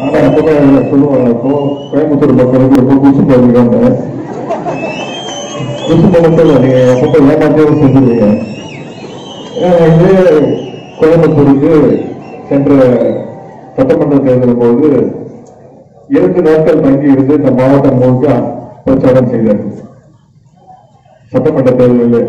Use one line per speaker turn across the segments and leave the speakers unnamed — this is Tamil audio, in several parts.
ஆனா அப்பவே சொல்லுவாங்க அப்போ கோயம்புத்தூர் மக்களுக்கு ரொம்ப கூச்சு போயிருக்காங்க கூச்சு மட்டும் இல்லை நீங்க அப்பப்போ ஏமாற்றவும் செஞ்சுருவீங்க ஏன்னா இதே கோயம்புத்தூருக்கு சென்ற சட்டமன்ற தேர்தல் போது இரண்டு நாட்கள் தங்கி இருந்து இந்த மாவட்டம் முழுக்க பிரச்சாரம் செய்தார் சட்டமன்ற தேர்தலில்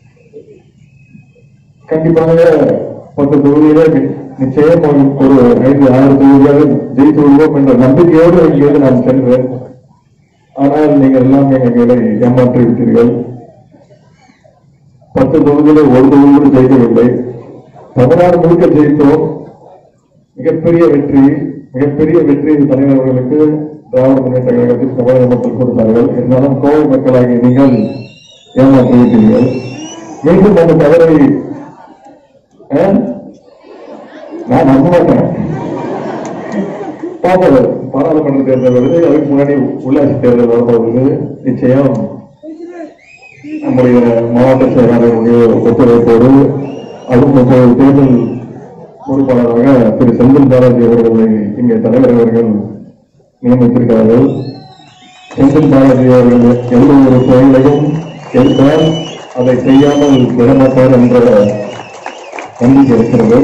கண்டிப்பாக பத்து தொகுதியில நி- நிச்சயம் ஒரு ஒரு ஐந்து ஆறு தொகுதியாக ஜெயித்து விடுவோம் என்ற நம்பிக்கையோடு இங்கிருந்து நான் சென்றேன் ஆனால் நீங்கள் எல்லாம் எங்களை ஏமாற்றி விட்டீர்கள் பத்து தொகுதியில ஒரு தொகுதி கூட ஜெயிக்கவில்லை தமிழ்நாடு முழுக்க ஜெயித்தோம் மிகப்பெரிய வெற்றி மிகப்பெரிய வெற்றி தலைவர் அவர்களுக்கு திராவிட முன்னேற்ற கழகத்தில் தமிழக மக்கள் கொடுத்தார்கள் இருந்தாலும் கோவை மக்களாகிய நீங்கள் ஏமாற்றி விட்டீர்கள் மீண்டும் அந்த தவறை ஆ? நான் நம்ப மாட்டேன் பார்ப்போம் பாராளுமன்ற தேர்தல் வருது அதுக்கு முன்னாடி உள்ளாட்சி தேர்தல் வரப்போகுது நிச்சயம் நம்முடைய மாவட்ட செயலாளருடைய ஒத்துழைப்போடு அதுவும் இப்போது தேர்தல் பொறுப்பாளராக திரு செந்தில் பாலாஜி அவர்களை இங்கே தலைவர் அவர்கள் நியமித்திருக்கிறார்கள் செந்தில் பாலாஜி அவர்கள் எந்த ஒரு செயலையும் எடுத்தால் அதை செய்யாமல் விடமாட்டார் என்ற நம்பிக்கை இருக்கிறது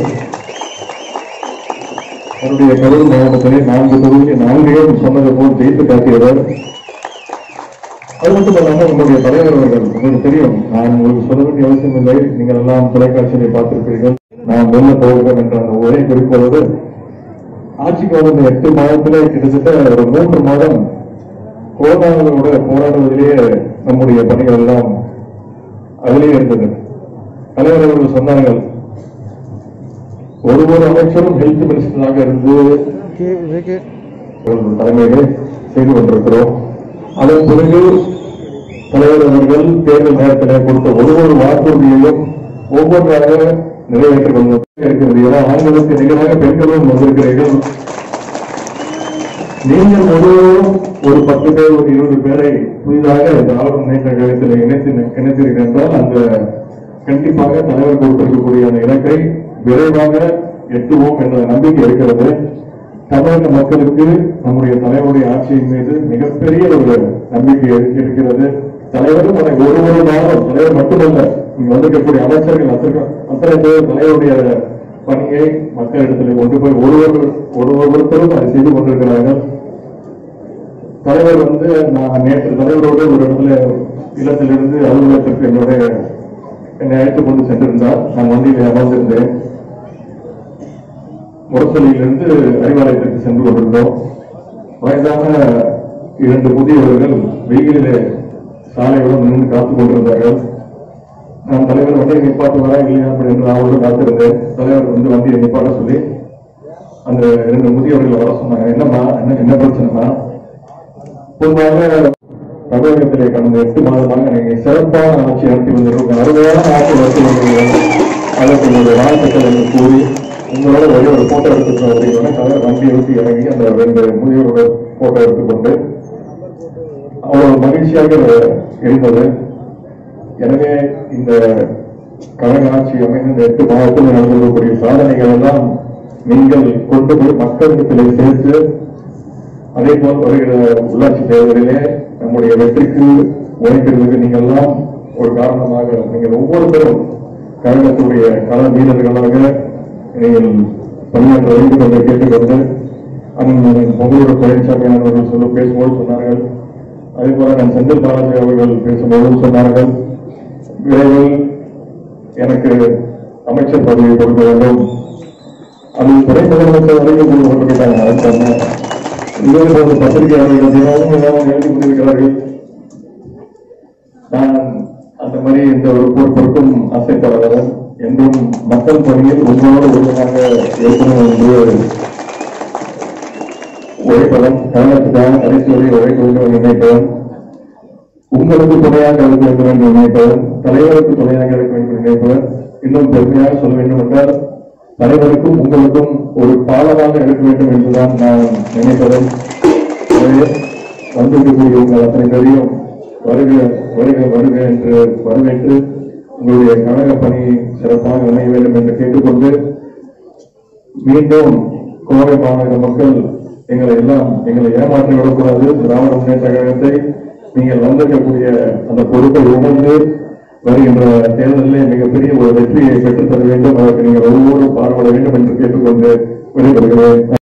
என்னுடைய கரூர் மாவட்டத்திலே நான்கு தொகுதி நான்கையும் சொன்னது போல் ஜெயித்து காட்டியவர் அது மட்டும் இல்லாமல் உங்களுடைய தலைவர் அவர்கள் உங்களுக்கு தெரியும் நான் உங்களுக்கு சொல்ல வேண்டிய அவசியம் இல்லை நீங்கள் எல்லாம் தொலைக்காட்சியை பார்த்திருப்பீர்கள் நான் வெளில போகிறோம் என்ற அந்த ஒரே குறிப்போடு ஆட்சிக்கு வந்த எட்டு மாதத்திலே கிட்டத்தட்ட ஒரு மூன்று மாதம் கொரோனாவோட போராடுவதிலேயே நம்முடைய பணிகள் எல்லாம் அதிலேயே இருந்தது தலைவர் அவர்கள் சொன்னார்கள் ஒரு ஒரு அமைச்சரும் ஹெல்த் மினிஸ்டராக இருந்து ஒரு தலைமையிலே செய்து கொண்டிருக்கிறோம் அதன் பிறகு தலைவர் அவர்கள் தேர்தல் நேரத்தில் கொடுத்த ஒரு ஒரு வாக்குறுதியையும் ஒவ்வொன்றாக நிறைவேற்றிக் கொண்டு இருக்கிறது ஏன்னா ஆண்களுக்கு நிகராக பெண்களும் வந்திருக்கிறீர்கள் நீங்கள் ஒருவரும் ஒரு பத்து பேர் ஒரு இருபது பேரை புதிதாக திராவிட முன்னேற்ற கழகத்தில் இணைத்து இணைத்தீர்கள் என்றால் அந்த கண்டிப்பாக தலைவர் கொடுத்திருக்கக்கூடிய அந்த இலக்கை விரைவாக எட்டுவோம் என்ற நம்பிக்கை இருக்கிறது தமிழக மக்களுக்கு நம்முடைய தலைவருடைய ஆட்சியின் மீது மிகப்பெரிய ஒரு நம்பிக்கை இரு- இருக்கிறது தலைவரும் அதை ஒரு ஒரு நாளும் தலைவர் மட்டுமல்ல இங்க வந்திருக்கக்கூடிய அமைச்சர்கள் அத்தனை அத்தனை பேர் தலைவருடைய பணியை மக்களிடத்தில் கொண்டு போய் ஒருவர் ஒரு ஒருத்தரும் அதை செய்து கொண்டிருக்கிறார்கள் தலைவர் வந்து நான் நேற்று தலைவரோடு ஒரு இடத்துல இல்லத்திலிருந்து அலுவலகத்திற்கு என்னுடைய என்னை அழைத்துக் கொண்டு சென்றிருந்தார் நான் வண்டியில் அமர்ந்திருந்தேன் முரசொலியிலிருந்து அறிவாலயத்திற்கு சென்று கொண்டிருந்தோம் வயதான இரண்டு முதியவர்கள் வெயிலிலே சாலையுடன் நின்று காத்துக் கொண்டிருந்தார்கள் நான் தலைவர் வண்டியை நிப்பாட்டுவாரா இல்லையா அப்படி என்று அவரோடு காத்திருந்தேன் தலைவர் வந்து வண்டியை நிப்பாட்ட சொல்லி அந்த இரண்டு முதியவர்கள் வர சொன்னாங்க என்னம்மா என்ன என்ன பிரச்சனைனா பொதுவாக தமிழகத்திலே கடந்த எட்டு மாதமாக நீங்க சிறப்பான ஆட்சி நடத்தி வந்திருக்கோம் அருமையான ஆட்சி நடத்தி வந்திருக்கோம் அதற்கு உங்களுடைய வாழ்த்துக்கள் என்று கூறி உங்களோட ஒரே ஒரு போட்டோ எடுத்துக்கணும் அப்படின்னா தலைவர் வண்டியை விட்டு இறங்கி அந்த ரெண்டு முதியோரோட போட்டோ எடுத்துக்கொண்டு அவ்வளவு மகிழ்ச்சியாக இருந்தது எனவே இந்த கழக ஆட்சி அமைந்த இந்த எட்டு மாதத்தில் நடந்திருக்கக்கூடிய சாதனைகள் எல்லாம் நீங்கள் கொண்டு போய் மக்களிடத்திலே சேர்த்து அதே போல் வருகிற உள்ளாட்சி தேர்தலிலே நம்முடைய வெற்றிக்கு உழைக்கிறதுக்கு நீங்கள் எல்லாம் ஒரு காரணமாக நீங்கள் ஒவ்வொருத்தரும் கழகத்துடைய கள வீரர்களாக நீங்கள் பணியாற்ற வேண்டும் என்று கேட்டுக்கொண்டு அண்ணன் பொங்கலூர் பழனிசாமி அவர்கள் சொல்ல பேசும்போது சொன்னார்கள் அதே போல நான் செந்தில் பாலாஜி அவர்கள் பேசும்போதும் சொன்னார்கள் விரைவில் எனக்கு அமைச்சர் பதவியை கொடுக்க வேண்டும் அது துணை முதலமைச்சர் வரைக்கும் கொண்டு கொண்டிருக்காங்க அது சொன்னேன் இதே போன்ற பத்திரிகையாளர்கள் தினமும் ஏதாவது எழுதி கொண்டிருக்கிறார்கள் நான் அந்த மாதிரி எந்த ஒரு பொறுப்பிற்கும் ஆசைப்படாதவர் என்றும் மக்கள் பணியில் உங்களோடு உறுதியாக இருக்கணும் என்று உழைப்பவன் கழகத்துக்காக கடைசி வரை உழைக்க வேண்டும் என்று நினைப்பவன் உங்களுக்கு துணையாக இருக்க வேண்டும் என்று நினைப்பவர் தலைவருக்கு துணையாக இருக்க வேண்டும் என்று நினைப்பவர் இன்னும் பெருமையாக சொல்ல வேண்டும் என்றால் தலைவருக்கும் உங்களுக்கும் ஒரு பாலமாக இருக்க வேண்டும் என்றுதான் நான் நினைப்பவன் எனவே வந்திருக்கக்கூடிய உங்கள் அத்தனை பேரையும் வருக வருக வருக என்று வரவேற்று உங்களுடைய கழக பணி சிறப்பாக அமைய வேண்டும் என்று கேட்டுக்கொண்டு மீண்டும் கோவை மாநகர மக்கள் எங்களை எல்லாம் எங்களை ஏமாற்றி விடக்கூடாது திராவிட முன்னேற்ற கழகத்தை நீங்கள் வந்திருக்கக்கூடிய அந்த பொறுப்பை உணர்ந்து வருகின்ற தேர்தலிலே மிகப்பெரிய ஒரு வெற்றியை பெற்றுத் தர வேண்டும் அதற்கு நீங்கள் ஒவ்வொரு பாடுபட வேண்டும் என்று கேட்டுக்கொண்டு விடைபெறுகிறேன்